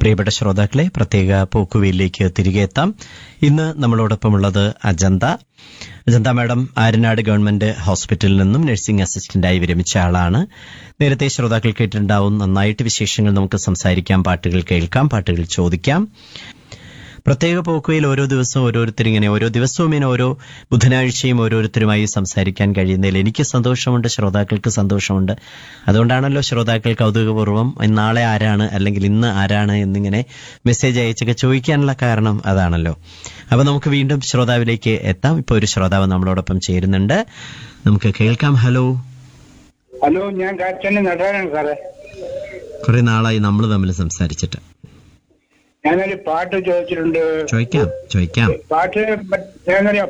പ്രിയപ്പെട്ട ശ്രോതാക്കളെ പ്രത്യേക പോക്കുവയിലേക്ക് തിരികെ എത്താം ഇന്ന് നമ്മളോടൊപ്പമുള്ളത് അജന്ത അജന്ത മാഡം ആര്യനാട് ഗവൺമെന്റ് ഹോസ്പിറ്റലിൽ നിന്നും നഴ്സിംഗ് അസിസ്റ്റന്റായി വിരമിച്ച ആളാണ് നേരത്തെ ശ്രോതാക്കൾ കേട്ടിട്ടുണ്ടാവും നന്നായിട്ട് വിശേഷങ്ങൾ നമുക്ക് സംസാരിക്കാം പാട്ടുകൾ കേൾക്കാം പാട്ടുകൾ ചോദിക്കാം പ്രത്യേക പോക്കുവയിൽ ഓരോ ദിവസവും ഓരോരുത്തർ ഇങ്ങനെ ഓരോ ദിവസവും ഇങ്ങനെ ഓരോ ബുധനാഴ്ചയും ഓരോരുത്തരുമായി സംസാരിക്കാൻ കഴിയുന്നതിൽ എനിക്ക് സന്തോഷമുണ്ട് ശ്രോതാക്കൾക്ക് സന്തോഷമുണ്ട് അതുകൊണ്ടാണല്ലോ ശ്രോതാക്കൾ കൗതുകപൂർവ്വം നാളെ ആരാണ് അല്ലെങ്കിൽ ഇന്ന് ആരാണ് എന്നിങ്ങനെ മെസ്സേജ് അയച്ചൊക്കെ ചോദിക്കാനുള്ള കാരണം അതാണല്ലോ അപ്പൊ നമുക്ക് വീണ്ടും ശ്രോതാവിലേക്ക് എത്താം ഇപ്പൊ ഒരു ശ്രോതാവ് നമ്മളോടൊപ്പം ചേരുന്നുണ്ട് നമുക്ക് കേൾക്കാം ഹലോ ഹലോ ഞാൻ കാച്ചന്റെ നടനാണ് സാറേ കുറെ നാളായി നമ്മൾ തമ്മിൽ സംസാരിച്ചിട്ട് ഞാനൊരു പാട്ട് ചോദിച്ചിട്ടുണ്ട് ചോദിക്കാം ചോദിക്കാം പാട്ട് ഞാനറിയാം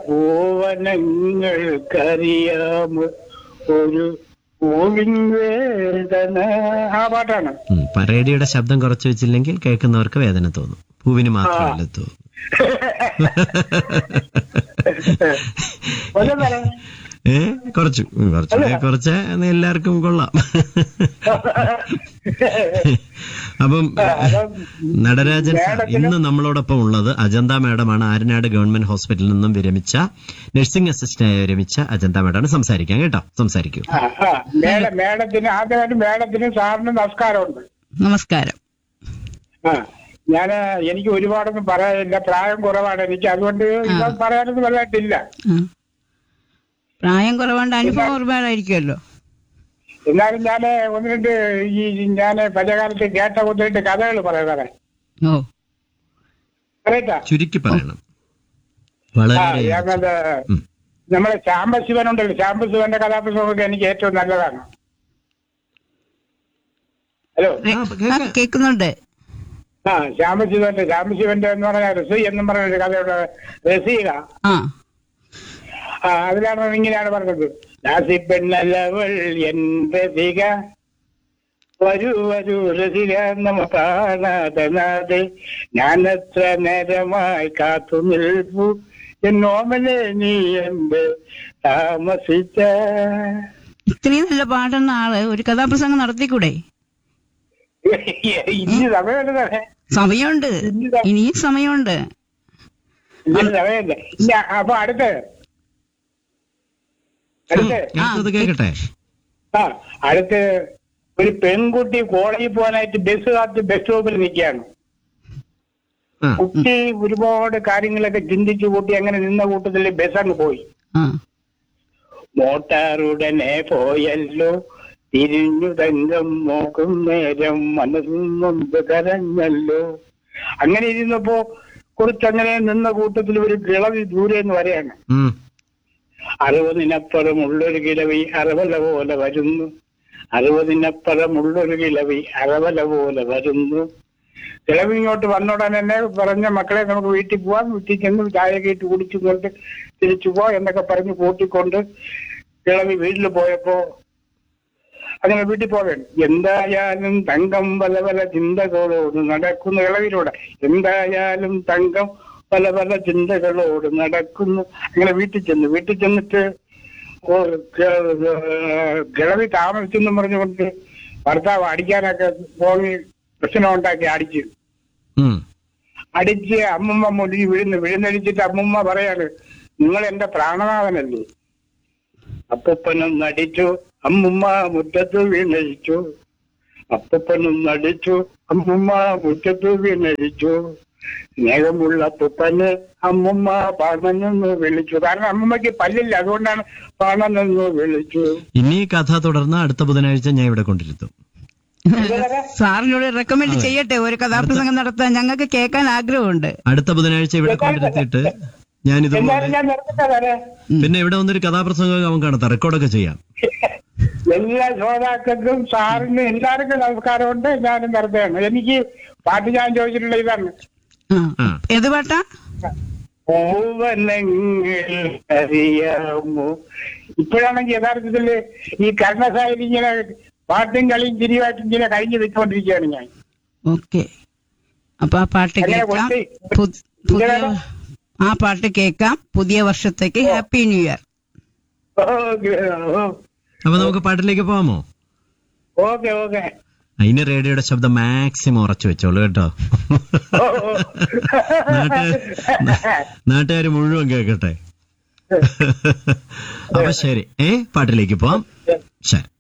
പൂവനങ്ങൾക്കറിയാമോ ഒരു പൂവിൻ വേദന ആ പാട്ടാണ് ഉം, പ- റേഡിയോയുടെ ശബ്ദം കുറച്ച് വെച്ചില്ലെങ്കിൽ കേൾക്കുന്നവർക്ക് വേദന തോന്നും പൂവിന് മാത്രമല്ല തോന്നും കൊല്ലം സാറേ ഏ കുറച്ചു ഉം, കുറച്ച് കുറച്ച് എല്ലാവർക്കും കൊള്ളാം അപ്പം നടരാജൻ സാർ ഇന്ന് നമ്മളോടൊപ്പം ഉള്ളത് അജന്ത മാഡമാണ് ആരനാട് ഗവൺമെന്റ് ഹോസ്പിറ്റലിൽ നിന്നും വിരമിച്ച നഴ്സിംഗ് അസിസ്റ്റന്റായി വിരമിച്ച അജന്ത മാഡമാണ് സംസാരിക്കാം കേട്ടോ സംസാരിക്കൂ ആ, ആ, മേഡം മേഡത്തിന് ആദ്യമായിട്ട് മേഡത്തിന് സാറിന് നമസ്കാരമുണ്ട് നമസ്കാരം ആ ഞാന് എനിക്ക് ഒരുപാടൊന്നും പറയാനില്ല പ്രായം കുറവാണ് എനിക്ക് അതുകൊണ്ട് ഇത് പറയാനൊന്നും വലുതായിട്ടില്ല ആ. പ്രായം കുറവുണ്ട് അനുഭവം ഒരുപാടായിരിക്കുമല്ലോ എന്നാലും ഞാൻ ഒന്ന് രണ്ട് ഈ ഞാൻ പഴയകാലത്ത് കേട്ട ഒന്ന് രണ്ട് കഥകൾ പറയാം ഓ പറയട്ടാ ചുരുക്കി പറയണം ആ വളരെ ഞാനത് ഉം. നമ്മളെ ശാംബശിവൻ ഉണ്ടല്ലോ ശാംബശിവന്റെ കഥാപ്രസംഗമൊക്കെ എനിക്ക് ഏറ്റവും നല്ലതാണ് ഹലോ റെ- ആ, ആ, കേൾക്കാം. കേൾക്കുന്നുണ്ട് ആ ശാംബശിവന്റെ ശാംബശിവന്റെ എന്ന് പറഞ്ഞ റസി എന്നും പറഞ്ഞ ഒരു കഥയുടെ രസിക ആ ആ അതിലാണ് ഇങ്ങനെയാണ് പറഞ്ഞത് ദാസി പെണ്ണല്ലവൾ എൻ രസിക വരൂ വരൂ രസിക നമ്മ കാണാതെ ഞാനത്ര നേരമായി കാത്തു നിൽപ്പു എന്നോമനെ നീ എന്ത് താമസിച്ച ഇത്രയും നല്ല പാടുന്ന ആള് ഒരു കഥാപ്രസംഗം നടത്തിക്കൂടെ ഇനി സമയമില്ല സമയമുണ്ട് ഇനിയും സമയമുണ്ട് ഇനി സമയമില്ല ഇല്ല അപ്പൊ അടുത്ത് അടുത്ത് കേൾക്കുന്നത് കേൾക്കട്ടെ ആ അടുത്ത് ഒരു പെൺകുട്ടി കോളേജിൽ പോകാനായിട്ട് ബസ് കാത്ത് ബസ് സ്റ്റോപ്പിൽ നിൽക്കുകയാണ് ആ കുട്ടി ഒരുപാട് കാര്യങ്ങളൊക്കെ ചിന്തിച്ചു കൂട്ടി അങ്ങനെ നിന്ന കൂട്ടത്തിൽ ബസ് അങ്ങ് പോയി ആ മോട്ടാറുടനെ പോയല്ലോ തിരിഞ്ഞു തങ്കം നോക്കും നേരം മനസ്സുണ്ട് കരഞ്ഞല്ലോ അങ്ങനെ ഇരുന്നപ്പോ കുറച്ചങ്ങനെ നിന്ന കൂട്ടത്തിൽ ഒരു കിളവി ദൂരെ എന്ന് പറയാണ് ഉം. അറുപതിനപ്പുറമുള്ളൊരു കിളവി അറവല പോലെ വരുന്നു അറുപതിനപ്പുറമുള്ളൊരു കിളവി അറവല പോലെ വരുന്നു കിളവി ഇങ്ങോട്ട് വന്നോടാൻ തന്നെ പറഞ്ഞ മക്കളെ നമുക്ക് വീട്ടിൽ പോവാം വീട്ടിൽ ചെന്ന് ചായ ഇട്ട് കുടിച്ചു കൊണ്ട് തിരിച്ചു പോവാം എന്നൊക്കെ പറഞ്ഞ് കൂട്ടിക്കൊണ്ട് കിളവി വീട്ടിൽ പോയപ്പോ അങ്ങനെ വീട്ടിൽ പോകാൻ എന്തായാലും തങ്കം പല പല ചിന്തകളോട് നടക്കുന്ന ഇളവിലൂടെ എന്തായാലും തങ്കം പല പല ചിന്തകളോട് നടക്കുന്നു അങ്ങനെ വീട്ടിൽ ചെന്നു വീട്ടിൽ ചെന്നിട്ട് ഓ, ഗ- കിളവി താമസിച്ചെന്നും പറഞ്ഞുകൊണ്ട് ഭർത്താവ് അടിക്കാനൊക്കെ പോയി പ്രശ്നം ഉണ്ടാക്കി അടിച്ച് ഉം. അടിച്ച് അമ്മുമ്മ മുടി വീഴുന്നു വീഴുന്നടിച്ചിട്ട് അമ്മുമ്മ പറയാണ് നിങ്ങൾ എന്റെ പ്രാണനാഥനല്ലേ അപ്പൂപ്പനും നടിച്ചു അമ്മുമ്മ മുറ്റത്ത് വീണഴിച്ചു അപ്പൂപ്പനും നടിച്ചു അമ്മുമ്മ മുറ്റത്ത് വീണഴിച്ചു സ്നേഹമുള്ള അപ്പൂപ്പന് അമ്മുമ്മ പാണെന്ന് വിളിച്ചു കാരണം അമ്മുമ്മയ്ക്ക് പല്ലില്ല അതുകൊണ്ടാണ് പാണെന്ന് വിളിച്ചു ഇനി ഈ കഥ തുടർന്ന് അടുത്ത ബുധനാഴ്ച ഞാൻ ഇവിടെ കൊണ്ടിരുത്തും സാറിനോട് റെക്കമെൻഡ് ചെയ്യട്ടെ ഒരു കഥാപ്രസംഗം നടത്താൻ ഞങ്ങൾക്ക് കേൾക്കാൻ ആഗ്രഹമുണ്ട് അടുത്ത ബുധനാഴ്ച ഇവിടെ കൊണ്ടിരുത്തിയിട്ട് ഞാൻ ഇതുപോലെ എന്തായാലും ഞാൻ നിർത്തട്ടെ സാറേ പിന്നെ ഇവിടെ വന്നൊരു കഥാപ്രസംഗം അവൻ കാണത്താം റെക്കോർഡൊക്കെ ചെയ്യാം എല്ലാ ശ്രോതാക്കൾക്കും സാറിന് എല്ലാവർക്കും നമസ്കാരമുണ്ട് ഞാനും നിർത്തുകയാണ് എനിക്ക് പാട്ട് ഞാൻ ചോദിച്ചിട്ടുള്ള ഇതാണ് ആ ആ. ഏത് പാട്ടാ പൂവനങ്ങൾ അറിയാമോ ഇപ്പോഴാണെങ്കിൽ യഥാർത്ഥത്തില് ഈ കർണസായി ഇങ്ങനെ പാട്ടും കളിയും ചിരിയുമായിട്ട് ഇങ്ങനെ കഴിഞ്ഞു വെച്ചുകൊണ്ടിരിക്കുകയാണ് ഞാൻ ഓക്കെ അപ്പൊ ആ പാട്ട് അങ്ങനെ കേൾക്കാം കൊണ്ടേ. പു- പുതിയ ഇങ്ങനെ ആ പാട്ട് കേൾക്കാം പുതിയ വർഷത്തേക്ക് ഹാപ്പി ന്യൂ ഇയർ ഓക്കെ അപ്പൊ നമുക്ക് പാട്ടിലേക്ക് പോകാമോ ഓക്കെ ഓക്കെ അതിന് റേഡിയോയുടെ ശബ്ദം മാക്സിമം ഉറച്ചു വെച്ചോളൂ കേട്ടോ നാട്ടുകാർ നാട്ടുകാർ മുഴുവൻ കേൾക്കട്ടെ അപ്പൊ ശരി ഏ പാട്ടിലേക്ക് പോവാം ശരി